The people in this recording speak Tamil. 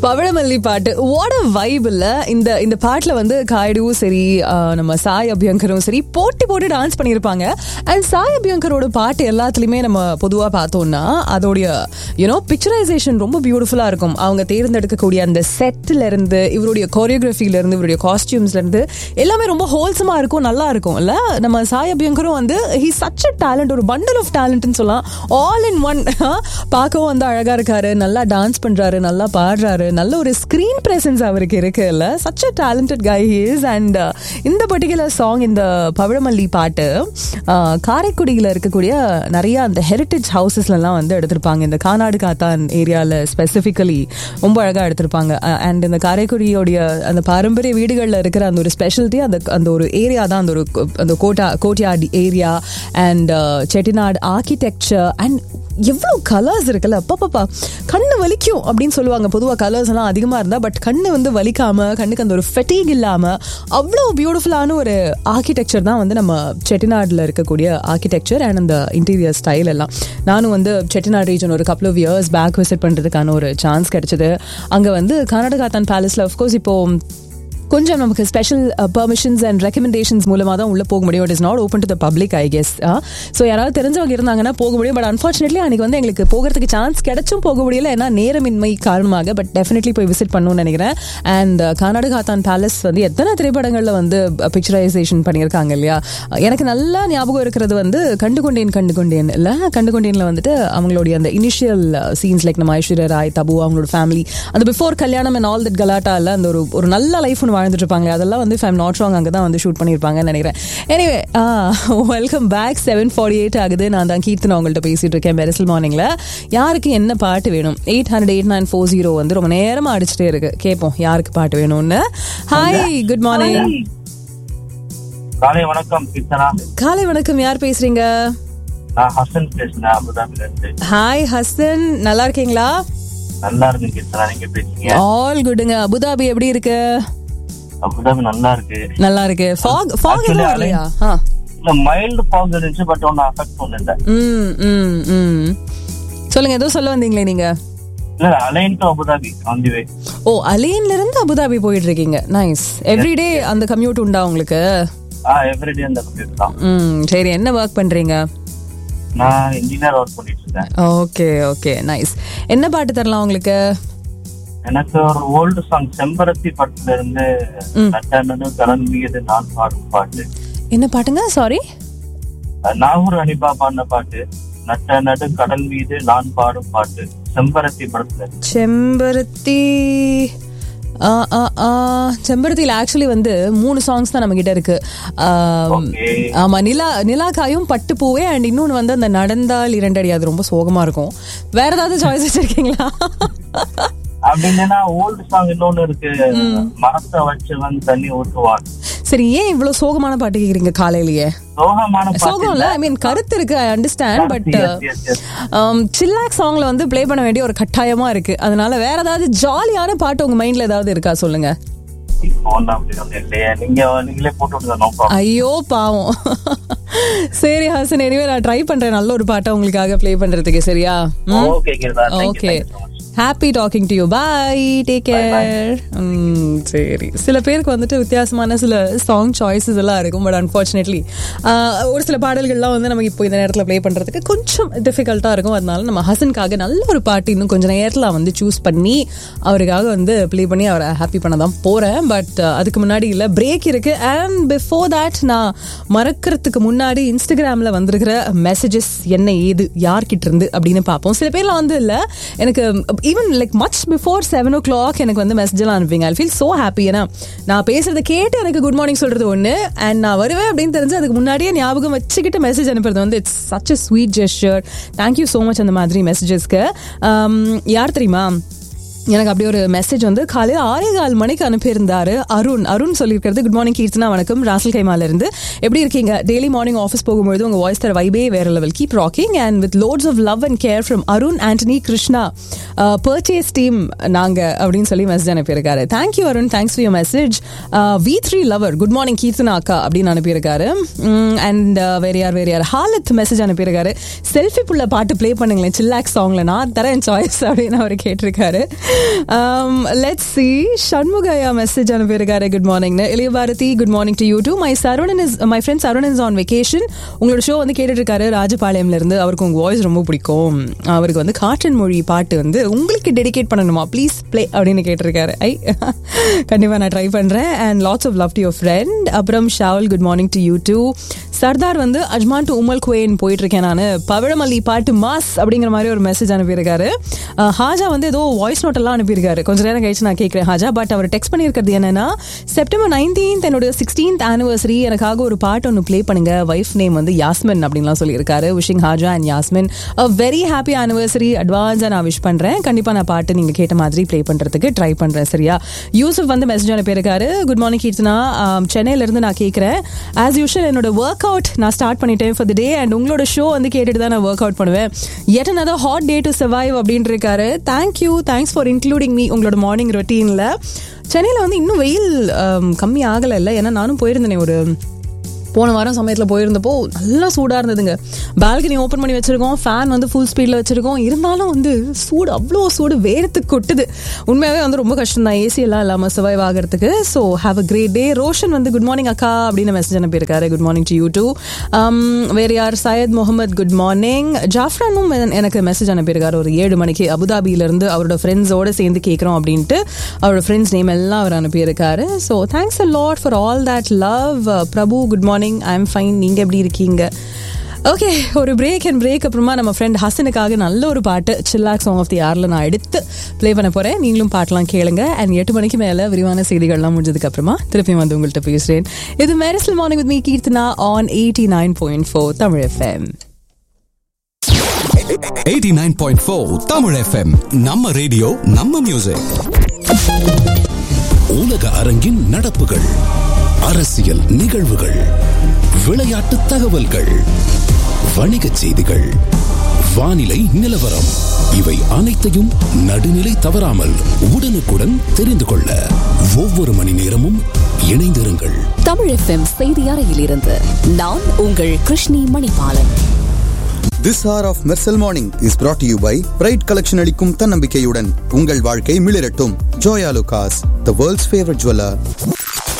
பவழமல்லி பாட்டு வாட் அ வைப் இல்ல இந்த இந்த பாட்டுல வந்து காயடுவும் சரி ஆஹ், நம்ம சாய் அபியங்கரும் சரி போட்டி போட்டு டான்ஸ் பண்ணியிருப்பாங்க அண்ட் சாய் அபியங்கரோட பாட்டு எல்லாத்துலயுமே நம்ம பொதுவா பார்த்தோம்னா அதோடைய யூனோ பிக்சரைசேஷன் ரொம்ப பியூட்டிஃபுல்லா இருக்கும் அவங்க தேர்ந்தெடுக்கக்கூடிய அந்த செட்ல இருந்து இவருடைய கோரியோகிராஃபில இருந்து இவருடைய காஸ்டியூம்ஸ்ல இருந்து எல்லாமே ரொம்ப ஹோல்சமா இருக்கும் நல்லா இருக்கும் இல்ல நம்ம சாய் அபியங்கரும் வந்து ஹி சச் அ டேலண்ட் ஒரு பண்டல் ஆஃப் டேலண்ட்னு சொல்லலாம் ஆல் இன் ஒன் பார்க்கவும் வந்து அழகா இருக்காரு நல்லா டான்ஸ் பண்றாரு நல்லா பாடுறாரு நல்ல ஒரு ஸ்கிரீன் பிரசன்ஸ் அவருக்கு இருக்கு இல்ல such a talented guy is and இந்த பர்டிகுலர் சாங் இந்த பவழமல்லி பாட்டு uh, காரைக்குடியில் இருக்கக்கூடிய நிறைய அந்த ஹெரிட்டேஜ் ஹவுசஸ்லாம் வந்து எடுத்திருப்பாங்க இந்த கானாடு காத்தான் ஏரியாவில் ஸ்பெசிஃபிக்கலி ரொம்ப அழகாக எடுத்திருப்பாங்க அண்ட் இந்த காரைக்குடியோடைய அந்த பாரம்பரிய வீடுகளில் இருக்கிற அந்த ஒரு ஸ்பெஷாலிட்டி அந்த அந்த ஒரு ஏரியா தான் அந்த ஒரு கோ- அந்த கோட்டா கோட்யாடி area and Chettinad architecture and எவ்வளோ கலர்ஸ் இருக்குல்ல அப்பப்பப்பா கண்ணு வலிக்கும் அப்படின்னு சொல்லுவாங்க பொதுவாக கலர்ஸ் எல்லாம் அதிகமாக இருந்தால் பட் கண்ணு வந்து வலிக்காம கண்ணுக்கு அந்த ஒரு ஃபெட்டிக் இல்லாமல் அவ்வளோ பியூட்டிஃபுல்லான ஒரு ஆர்கிடெக்சர் தான் வந்து நம்ம செட்டிநாடில் இருக்கக்கூடிய ஆர்கிடெக்சர் அண்ட் அந்த இன்டீரியர் ஸ்டைல் எல்லாம் நானும் வந்து செட்டிநாடு ரீஜன் ஒரு couple of years back visit பண்ணுறதுக்கான ஒரு சான்ஸ் கிடைச்சது அங்கே வந்து கர்நாடகா தான் பேலஸில் அஃப்கோர்ஸ் இப்போ கொஞ்சம் நமக்கு ஸ்பெஷல் பர்மிஷன்ஸ் அண்ட் ரெக்கமெண்டேஷன்ஸ் மூலமாக தான் உள்ளே போக முடியும் it is not open to the public I guess so யாராவது தெரிஞ்சவங்க இருந்தாங்கன்னா போக முடியும் பட் அன்ஃபார்ச்சுனேட்லி அன்றைக்கி வந்து எங்களுக்கு போகிறதுக்கு சான்ஸ் கிடைச்சும் போக முடியல ஏன்னா நேரமின்மை காரணமாக பட் டெஃபினெட்லி போய் விசிட் பண்ணணும்னு நினைக்கிறேன் அண்ட் கர்நாடகாத்தான் பேலஸ் வந்து எத்தனை திரைப்படங்களில் வந்து பிக்சரைசேஷன் பண்ணியிருக்காங்க இல்லையா எனக்கு நல்லா ஞாபகம் இருக்கிறது வந்து கண்டு கொண்டேன் கண்டு கொண்டேன் இல்லை கண்டு கொண்டேனில் வந்துட்டு அவங்களுடைய அந்த இனிஷியல் சீன்ஸ் லைக் நம்ம ஐஸ்வர்யா ராய் தபு அவங்களோட ஃபேமிலி அந்த பிஃபோர் கல்யாணம் அண்ட் ஆல் தட் கலாட்டா இல்ல அந்த ஒரு ஒரு நல்ல லைஃப் ஒன்று வாழ்ந்துட்டு இருப்பாங்க அதெல்லாம் வந்து ஃபைம் நாட் ராங் அங்கே தான் வந்து ஷூட் பண்ணியிருப்பாங்கன்னு நினைக்கிறேன் anyway welcome back seven forty eight ஆகுது நான் தான் கீர்த்தனா உங்கள்கிட்ட பேசிட்டு இருக்கேன் பெரசல் மார்னிங்ல யாருக்கு என்ன பாட்டு வேணும் eight hundred eight nine four zero வந்து ரொம்ப நேரமா அடிச்சுட்டே இருக்கு கேட்போம் யாருக்கு பாட்டு வேணும்னு ஹாய் குட் மார்னிங் காலை வணக்கம் கீர்த்தனா காலை வணக்கம் யார் பேசுறீங்க நான் ஹசன் பேசுறேன் அபுதாபில இருந்து ஹாய் ஹசன் நல்லா இருக்கீங்களா நல்லா இருக்கு கீர்த்தனா நீங்க பேசுறீங்க ஆல் குடுங்க அபுதாபி எப்படி இருக்கு அபுதாபி நல்லா இருக்கு நல்லா இருக்கு ஃபாக் ஃபாக் Actually, எதுவும் அலை- இல்லையா ஆ இல்ல மைல்டு ஃபாக் இருந்துச்சு பட் ஒன்னும் அஃபெக்ட் பண்ணல ம் ம் ம் சொல்லுங்க ஏதோ சொல்ல வந்தீங்களே நீங்க இல்ல Al Ain to Abu Dhabi on the way oh அலேன்ல இருந்து அபுதாபி போயிட்டு இருக்கீங்க நைஸ் எவ்ரிடே அந்த கம்யூட் உண்டா உங்களுக்கு ஆ எவ்ரிடே அந்த கம்ப்யூட்டர் தான் ம் சரி என்ன ஒர்க் பண்றீங்க நான் இன்ஜினியர் ஒர்க் பண்ணிட்டு இருக்கேன் ஓகே ஓகே நைஸ் என்ன பாட்டு தரலாம் உங்களுக்கு எனக்கு ஒரு ஓல்டு சாங் செம்பருத்தி படத்துல இருந்து நட்டன்னு கலன் மீது நான் பாடும் பாட்டு என்ன பாட்டுங்க சாரி நாகூர் அனிபா பாடின பாட்டு நட்ட நடு கடல் மீது நான் பாடும் பாட்டு செம்பருத்தி படத்துல இருந்து செம்பருத்தி ஆ, ஆ, ஆ. செம்பருத்தியில் ஆக்சுவலி வந்து மூணு சாங்ஸ் தான் நம்ம கிட்ட இருக்கு ஆம், Okay. ஆமா நிலா நிலாக்காயும் பட்டு பூவே அண்ட் இன்னொன்னு வந்து அந்த நடந்தால் இரண்டடி அது ரொம்ப சோகமா இருக்கும் வேற ஏதாவது சாய்ஸ் வச்சிருக்கீங்களா அப்படின்னா ஓல்டு சாங் இன்னொன்னு இருக்கு மரத்தை வச்சவன் தண்ணி ஊற்றுவான் சரி ஏன் இவ்வளவு சோகமான பாட்டு கேக்குறீங்க காலையிலேயே சோகமான சோகம் இல்ல ஐ மீன் கருத்து இருக்கு ஐ அண்டர்ஸ்டாண்ட் பட் சில்லாக் சாங்ல வந்து ப்ளே பண்ண வேண்டிய ஒரு கட்டாயமா இருக்கு அதனால வேற ஏதாவது ஜாலியான பாட்டு உங்க மைண்ட்ல ஏதாவது இருக்கா சொல்லுங்க ஒன்னும் அப்படி ஒண்ணும் இல்லையே நீங்க நீங்களே போட்டு விடுங்க நோ ப்ராப்ளம் ஐயோ பாவம் சரி ஹாசன் எனிவே நான் ட்ரை பண்றேன் நல்ல ஒரு பாட்டை உங்களுக்காக ப்ளே பண்றதுக்கு சரியா okay Kritha okay happy talking to you bye take care சரி சில பேருக்கு வந்துட்டு வித்தியாசமான சில சாங் சாய்ஸஸ் எல்லாம் இருக்கும் பட் அன்ஃபார்ச்சுனேட்லி ஒரு சில பாடல்கள்லாம் வந்து நமக்கு இப்போ இந்த நேரத்தில் ப்ளே பண்ணுறதுக்கு கொஞ்சம் டிஃபிகல்ட்டாக இருக்கும் அதனால நம்ம ஹசனுக்காக நல்ல ஒரு பாட்டு இன்னும் கொஞ்சம் நேரத்தில் வந்து சூஸ் பண்ணி அவருக்காக வந்து ப்ளே பண்ணி அவரை ஹாப்பி பண்ண தான் போகிறேன் பட் அதுக்கு முன்னாடி இல்லை பிரேக் இருக்கு அண்ட் பிஃபோர் தட் நான் மறக்கிறதுக்கு முன்னாடி இன்ஸ்டாகிராமில் வந்திருக்கிற மெசேஜஸ் என்ன ஏது யார்கிட்ட இருந்து அப்படின்னு பார்ப்போம் சில பேர்லாம் வந்து இல்லை எனக்கு even like much before seven o'clock எனக்கு வந்து மெசேஜெல்லாம் அனுப்புவீங்க ஐ ஃபீல் ஸோ ஹாப்பி ஏன்னா நான் பேசுறதை கேட்டு எனக்கு குட் மார்னிங் சொல்றது ஒன்று அண்ட் நான் வருவேன் அப்படின்னு தெரிஞ்சு அதுக்கு முன்னாடியே ஞாபகம் வச்சுக்கிட்டு மெசேஜ் அனுப்புறது வந்து it's such a sweet gesture thank you so much அந்த மாதிரி மெசேஜஸ்க்கு யார் தெரியுமா எனக்கு அப்படியே ஒரு மெசேஜ் வந்து காலையில் ஆறே கால் மணிக்கு அனுப்பியிருந்தாரு அருண் அருண் சொல்லியிருக்கிறது குட் மார்னிங் கீர்த்தனா வணக்கம் ராசல் கைமால இருந்து எப்படி இருக்கீங்க டெய்லி மார்னிங் ஆஃபீஸ் போகும்போது உங்க வாய்ஸ் தர வைபே வேற level keep rocking and with lots of love and care from Arun Antony Krishna purchase team நாங்க அப்படின்னு சொல்லி மெசேஜ் அனுப்பியிருக்காரு thank you Arun thanks for your message V three lover good morning Keerthana அக்கா அப்படின்னு அனுப்பியிருக்காரு அண்ட் வேற யார் வேற யார் ஹாலத் மெசேஜ் அனுப்பியிருக்காரு செல்ஃபி புள்ள பாட்டு ப்ளே பண்ணுங்களேன் சில்லாக் சாங்ல நான் தரேன் சாய்ஸ் அப்படின்னு அவர் கேட்டிருக்காரு லெட்ஸ் சி ஷண்முகையா மெசேஜ் அனுப்பியிருக்காரு good morning Ilaya Bharathi good morning to you too my Saravanan is my friend Saravanan is on vacation உங்களோட ஷோ வந்து கேட்டுட்டு இருக்காரு ராஜபாளையம்ல இருந்து அவருக்கு உங்க வாய்ஸ் ரொம்ப பிடிக்கும் அவருக்கு வந்து காற்றின் மொழி பாட்டு வந்து உங்களுக்கு டெடிகேட் பண்ணணுமா ப்ளீஸ் ப்ளே அப்படின்னு கேட்டிருக்காரு ஐ கண்டிப்பாக நான் ட்ரை பண்ணுறேன் and lots of love to your friend அப்புறம் ஷாவல் good morning to you too Sardar வந்து அஜ்மான் டு உமல் குவேன் போயிட்டு இருக்கேன் நான் பவழமல்லி பாட்டு மாஸ் அப்படிங்கிற மாதிரி ஒரு மெசேஜ் அனுப்பியிருக்காரு அஹ், ஹாஜா வந்து ஏதோ வாய்ஸ் நோட் எல்லாம் அனுப்பியிருக்காரு கொஞ்ச நேரம் கழிச்சு நான் கேட்குறேன் ஹாஜா பட் அவர் டெக்ஸ்ட் பண்ணியிருக்கிறது என்னன்னா செப்டம்பர் நைன்டீன்த் என்னோட சிக்ஸ்டீன்த் ஆனிவர்சரி எனக்காக ஒரு பாட்டு ஒன்று ப்ளே பண்ணுங்க வைஃப் நேம் வந்து யாஸ்மின் அப்படின்லாம் சொல்லியிருக்காரு wishing Haja and Yasmin a very happy anniversary அட்வான்ஸாக நான் விஷ் பண்ணுறேன் கண்டிப்பாக நான் பாட்டு நீங்கள் கேட்ட மாதிரி ப்ளே பண்ணுறதுக்கு ட்ரை பண்ணுறேன் சரியா யூசுப் வந்து மெசேஜ் அனுப்பியிருக்காரு குட் மார்னிங் கீர்த்தனா ஆம், சென்னையிலேருந்து நான் கேட்குறேன் ஆஸ் யூஷுவல் என்னோட ஒர்க் அவுட் நான் ஸ்டார்ட் பண்ணிட்டேன் ஃபார் த டே அண்ட் உங்களோட ஷோ வந்து கேட்டுட்டு தான் நான் ஒர்க் அவுட் பண்ணுவேன் yet another hot day to survive அப்படின்னு இருக்காரு thank you thanks for including me உங்களோட மார்னிங் ரொட்டீனில் சென்னையில் வந்து இன்னும் வெயில் ஆம், கம்மி ஆகலை இல்லை ஏன்னா நானும் போயிருந்தேனே ஒரு போன வாரம் சமயத்தில் போயிருந்தப்போ நல்லா சூடாக இருந்ததுங்க பால்கனி ஓப்பன் பண்ணி வச்சிருக்கோம் ஃபேன் வந்து ஃபுல் ஸ்பீடில் வச்சிருக்கோம் இருந்தாலும் வந்து சூடு அவ்வளோ சூடு வேர்த்து கொட்டுது உண்மையாகவே வந்து ரொம்ப கஷ்டம் தான் ஏசி எல்லாம் இல்லாமல் சர்வைவ் ஆகிறதுக்கு so have a great day Roshan வந்து குட் மார்னிங் அக்கா அப்படின்னு மெசேஜ் அனுப்பியிருக்காரு good morning to you too வேறு யார் சையத் முகமது குட் மார்னிங் ஜாஃப்ரானும் என- எனக்கு மெசேஜ் அனுப்பியிருக்காரு ஒரு ஏழு மணிக்கு அபுதாபியிலேருந்து அவரோட ஃப்ரெண்ட்ஸோட சேர்ந்து கேட்குறோம் அப்படின்ட்டு அவரோட ஃப்ரெண்ட்ஸ் நேம் எல்லாம் அவர் அனுப்பியிருக்காரு so thanks a lot for all that love Prabhu good morning I am fine நீங்கள் எப்படி இருக்கீங்க ஓகே ஒரு பிரேக் அண்ட் பிரேக் அப்புறமா நம்ம ஃப்ரெண்ட் ஹசனுக்காக நல்ல ஒரு பாட்டு சில்லாக் சாங் ஆஃப் தி யாரில் நான் எடுத்து ப்ளே பண்ண போகிறேன் நீங்களும் பாட்டெலாம் கேளுங்க அண்ட் எட்டு மணிக்கு மேலே விரிவான செய்திகள்லாம் முடிஞ்சதுக்கு அப்புறமா திருப்பி வந்து உங்கள்கிட்ட பேசுகிறேன் இது மேரிசல் morning with me Keerthana on eighty nine point four Tamil FM 89.4 Tamil FM நம்ம ரேடியோ நம்ம மியூசிக் உலக அரங்கின் நடப்புகள் அரசியல் நிகழ்வுகள் விளையாட்டு தகவல்கள் வணிகச் செய்திகள் வானிலை நிலவரம் இவை அனைத்தையும் நடுநிலை தவறாமல் உடனுக்குடன் தெரிந்து கொள்ள ஒவ்வொரு மணி நேரமும் இணைந்திருங்கள் தமிழ் எஃப்எம் செய்தி அறையிலிருந்து நான் உங்கள் Krishni Manibalan This hour of Mersal Morning is brought to you by Pride Collection அளிக்கும் தன்னம்பிக்கையுடன் உங்கள் வாழ்க்கை மிளிரட்டும் Joya லுகாஸ் the world's favorite jeweler